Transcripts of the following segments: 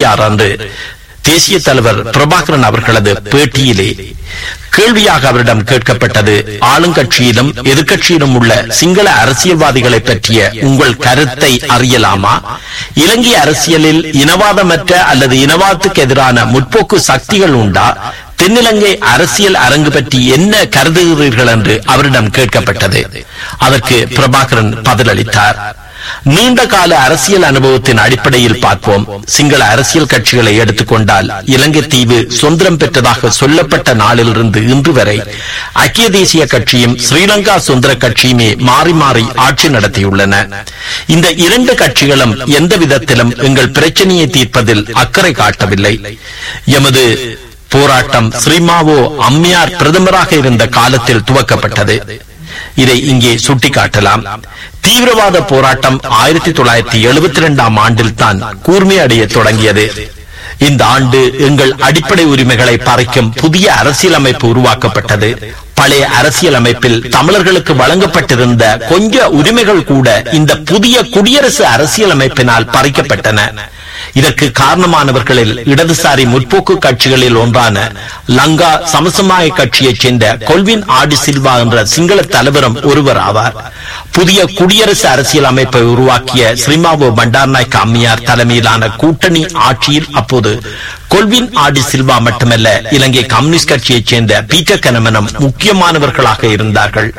ஆறு அன்று தேசிய தலைவர் பிரபாகரன் அவர்களது பேட்டியிலே கேள்வியாக அவரிடம் கேட்கப்பட்டது ஆளுங்கட்சியிலும் எதிர்க்கட்சியிலும் உள்ள சிங்கள அரசியல்வாதிகளை பற்றிய உங்கள் கருத்தை அறியலாமா இலங்கை அரசியலில் இனவாதமற்ற அல்லது இனவாதத்துக்கு எதிரான முற்போக்கு சக்திகள் உண்டா தென்னிலங்கை அரசியல் அரங்கு பற்றி என்ன கருதுகிறீர்கள் என்று அவரிடம் கேட்கப்பட்டது அதற்கு பிரபாகரன் பதிலளித்தார் நீண்ட கால அரசியல் அனுபவத்தின் அடிப்படையில் பார்ப்போம் சிங்கள அரசியல் கட்சிகளை எடுத்துக்கொண்டால் இலங்கை தீவு சுதந்திரம் பெற்றதாக சொல்லப்பட்ட நாளிலிருந்து இன்று வரை ஐக்கிய தேசிய கட்சியும் ஸ்ரீலங்கா சுதந்திர கட்சியுமே மாறி மாறி ஆட்சி நடத்தியுள்ளன இந்த இரண்டு கட்சிகளும் எந்த விதத்திலும் எங்கள் பிரச்சனையை தீர்ப்பதில் அக்கறை காட்டவில்லை எமது போராட்டம் ஸ்ரீமாவோ அம்மையார் பிரதமராக இருந்த காலத்தில் துவக்கப்பட்டது இதை இங்கே சுட்டிக்காட்டலாம் தீவிரவாத போராட்டம் ஆயிரத்தி தொள்ளாயிரத்தி எழுபத்தி இரண்டாம் ஆண்டில் தான் கூர்மையடைய தொடங்கியது இந்த ஆண்டு எங்கள் அடிப்படை உரிமைகளை பறிக்கும் புதிய அரசியலமைப்பு உருவாக்கப்பட்டது பழைய அரசியலமைப்பில் தமிழர்களுக்கு வழங்கப்பட்டிருந்த கொஞ்ச உரிமைகள் கூட இந்த புதிய குடியரசு அரசியலமைப்பினால் பறிக்கப்பட்டன இதற்கு காரணமானவர்களில் இடதுசாரி முற்போக்கு கட்சிகளில் ஒன்றான லங்கா சமசமாய கட்சியைச் சேர்ந்த கொல்வின் ஆடி சில்வா என்ற சிங்கள தலைவரும் ஒருவர் ஆவார் புதிய குடியரசு அரசியல் அமைப்பை உருவாக்கிய ஸ்ரீமாவோ பண்டார்நாயக் அம்மையார் தலைமையிலான கூட்டணி ஆட்சியில் அப்போது கொல்வின் ஆடி சில்வா மட்டுமல்ல இலங்கை கம்யூனிஸ்ட் கட்சியைச் சேர்ந்த பீட்டர் கனமனம் முக்கியமானவர்களாக இருந்தார்கள்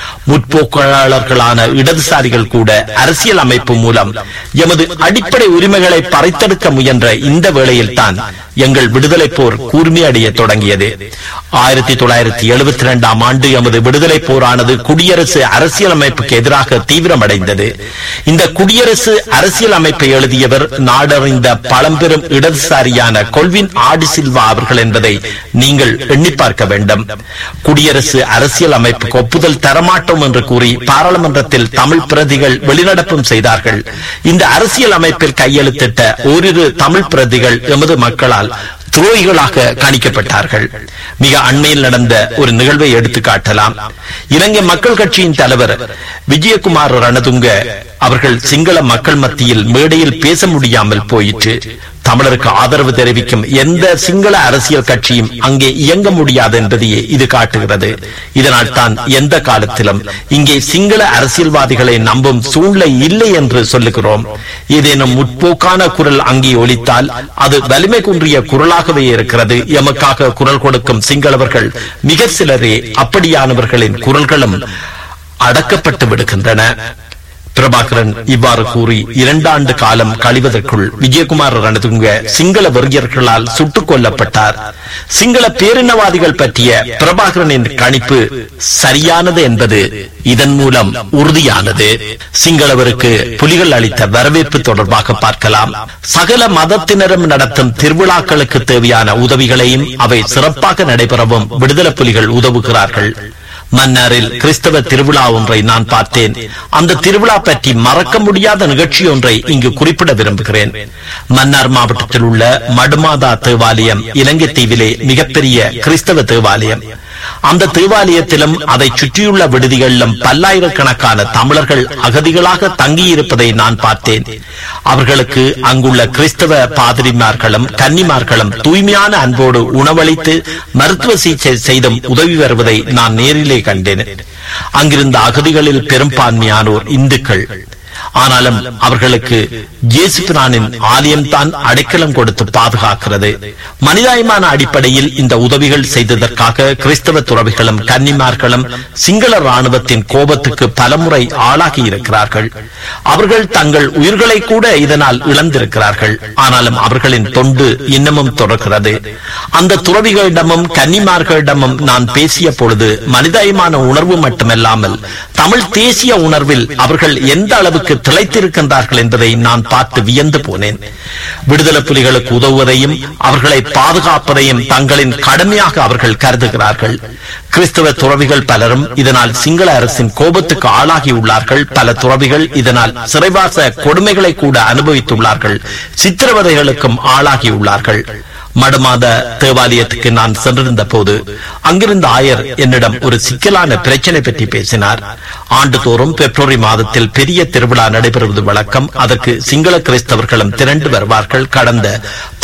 முற்போக்காளர்களான இடதுசாரிகள் கூட அரசியல் அமைப்பு மூலம் எமது அடிப்படை உரிமைகளை பறைத்தெடுக்க முயன்ற இந்த வேளையில் தான் எங்கள் விடுதலை போர் கூர்மையடைய தொடங்கியது ஆயிரத்தி தொள்ளாயிரத்தி எழுபத்தி இரண்டாம் ஆண்டு எமது விடுதலை போரானது குடியரசு அரசியலமைப்புக்கு எதிராக தீவிரமடைந்தது இந்த குடியரசு அரசியல் அமைப்பை எழுதியவர் நாடறிந்த பழம்பெரும் இடதுசாரியான கொல்வின் ஆடி சில்வா அவர்கள் என்பதை நீங்கள் எண்ணி பார்க்க வேண்டும் குடியரசு அரசியல் அமைப்புக்கு ஒப்புதல் தரமாட்டோம் என்று கூறி பாராளுமன்றத்தில் தமிழ் பிரதிகள் வெளிநடப்பும் செய்தார்கள் இந்த அரசியல் அமைப்பில் கையெழுத்திட்ட ஓரிரு தமிழ் பிரதிகள் எமது மக்களால் துரோகிகளாக கணிக்கப்பட்டார்கள் மிக அண்மையில் நடந்த ஒரு நிகழ்வை எடுத்து காட்டலாம் இலங்கை மக்கள் கட்சியின் தலைவர் விஜயகுமார் ரணதுங்க அவர்கள் சிங்கள மக்கள் மத்தியில் மேடையில் பேச முடியாமல் போயிற்று தமிழருக்கு ஆதரவு தெரிவிக்கும் எந்த சிங்கள அரசியல் கட்சியும் அங்கே இயங்க முடியாது என்பதையே இது காட்டுகிறது இதனால் தான் எந்த காலத்திலும் இங்கே சிங்கள அரசியல்வாதிகளை நம்பும் சூழ்நிலை இல்லை என்று சொல்லுகிறோம் ஏதேனும் முற்போக்கான குரல் அங்கே ஒலித்தால் அது வலிமை குன்றிய குரலாகவே இருக்கிறது எமக்காக குரல் கொடுக்கும் சிங்களவர்கள் மிக சிலரே அப்படியானவர்களின் குரல்களும் அடக்கப்பட்டு விடுகின்றன பிரபாகரன் இவ்வாறு கூறி இரண்டாண்டு காலம் கழிவதற்குள் விஜயகுமார் ரணதுங்க சிங்கள வெறியர்களால் சுட்டுக் கொல்லப்பட்டார் சிங்கள பேரினவாதிகள் பற்றிய பிரபாகரனின் கணிப்பு சரியானது என்பது இதன் மூலம் உறுதியானது சிங்களவருக்கு புலிகள் அளித்த வரவேற்பு தொடர்பாக பார்க்கலாம் சகல மதத்தினரும் நடத்தும் திருவிழாக்களுக்கு தேவையான உதவிகளையும் அவை சிறப்பாக நடைபெறவும் விடுதலை புலிகள் உதவுகிறார்கள் மன்னாரில் கிறிஸ்தவ திருவிழா ஒன்றை நான் பார்த்தேன் அந்த திருவிழா பற்றி மறக்க முடியாத நிகழ்ச்சி ஒன்றை இங்கு குறிப்பிட விரும்புகிறேன் மன்னார் மாவட்டத்தில் உள்ள மடுமாதா தேவாலயம் இலங்கை தீவிலே மிகப்பெரிய கிறிஸ்தவ தேவாலயம் அந்த தேவாலயத்திலும் அதை சுற்றியுள்ள விடுதிகளிலும் பல்லாயிரக்கணக்கான தமிழர்கள் அகதிகளாக தங்கியிருப்பதை நான் பார்த்தேன் அவர்களுக்கு அங்குள்ள கிறிஸ்தவ பாதிரிமார்களும் கன்னிமார்களும் தூய்மையான அன்போடு உணவளித்து மருத்துவ சிகிச்சை செய்தும் உதவி வருவதை நான் நேரிலே கண்டேன் அங்கிருந்த அகதிகளில் பெரும்பான்மையானோர் இந்துக்கள் ஆனாலும் அவர்களுக்கு ஜேசுபிரானின் ஆலயம் தான் அடைக்கலம் கொடுத்து பாதுகாக்கிறது மனிதாயமான அடிப்படையில் இந்த உதவிகள் செய்ததற்காக கிறிஸ்தவ துறவிகளும் கன்னிமார்களும் சிங்கள ராணுவத்தின் கோபத்துக்கு பலமுறை ஆளாகி இருக்கிறார்கள் அவர்கள் தங்கள் உயிர்களை கூட இதனால் இழந்திருக்கிறார்கள் ஆனாலும் அவர்களின் தொண்டு இன்னமும் தொடர்கிறது அந்த துறவிகளிடமும் கன்னிமார்களிடமும் நான் பேசிய பொழுது மனிதாயமான உணர்வு மட்டுமல்லாமல் தமிழ் தேசிய உணர்வில் அவர்கள் எந்த அளவுக்கு திளைத்திருக்கின்றார்கள் என்பதை நான் பார்த்து வியந்து போனேன் விடுதலை புலிகளுக்கு உதவுவதையும் அவர்களை பாதுகாப்பதையும் தங்களின் கடமையாக அவர்கள் கருதுகிறார்கள் கிறிஸ்தவ துறவிகள் பலரும் இதனால் சிங்கள அரசின் கோபத்துக்கு ஆளாகியுள்ளார்கள் பல துறவிகள் இதனால் சிறைவாச கொடுமைகளை கூட அனுபவித்துள்ளார்கள் சித்திரவதைகளுக்கும் ஆளாகியுள்ளார்கள் மடுமாத தேவாலயத்துக்கு நான் சென்றிருந்த போது அங்கிருந்த ஆயர் என்னிடம் ஒரு சிக்கலான பிரச்சனை பற்றி பேசினார் ஆண்டுதோறும் பிப்ரவரி மாதத்தில் பெரிய திருவிழா நடைபெறுவது வழக்கம் அதற்கு சிங்கள கிறிஸ்தவர்களும் திரண்டு வருவார்கள் கடந்த